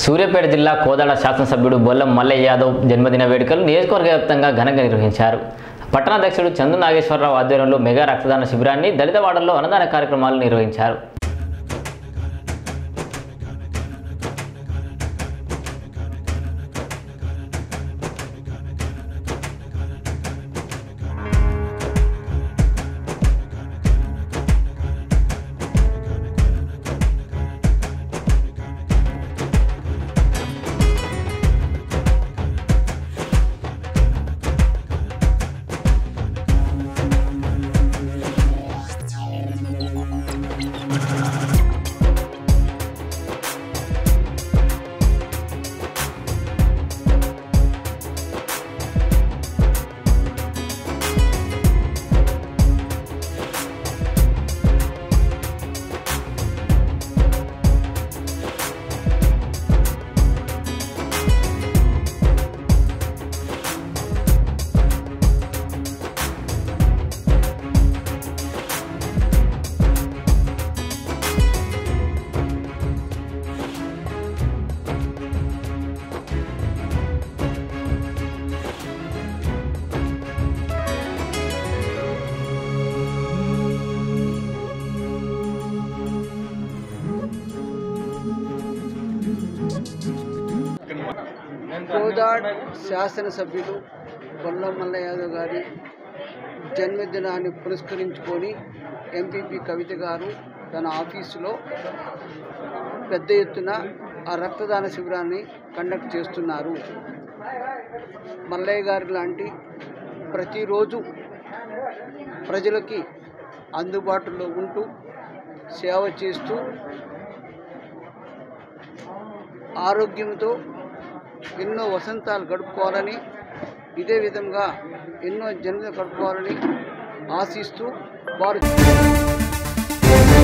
సూర్యాపేట జిల్లా కోదాడ శాసనసభ్యుడు బొల్లం మల్లయ్య యాదవ్ జన్మదిన వేడుకలు నియోజకవర్గ వ్యాప్తంగా ఘనంగా నిర్వహించారు పట్టణాధ్యక్షుడు చందు నాగేశ్వరరావు ఆధ్వర్యంలో మెగా రక్తదాన శిబిరాన్ని దళితవాడల్లో అన్నదాన కార్యక్రమాలు నిర్వహించారు కోదాడ్ శాసనసభ్యులు బొల్లం మల్ల యాదవ్ గారి జన్మదినాన్ని పురస్కరించుకొని ఎంపీపీ కవిత గారు తన ఆఫీసులో పెద్ద ఎత్తున ఆ రక్తదాన శిబిరాన్ని కండక్ట్ చేస్తున్నారు మల్లయ్య గారి లాంటి ప్రతిరోజు ప్రజలకి అందుబాటులో ఉంటూ సేవ చేస్తూ ఆరోగ్యంతో ఎన్నో వసంతాలు గడుపుకోవాలని ఇదే విధంగా ఎన్నో జన్మలు గడుపుకోవాలని ఆశిస్తూ వారు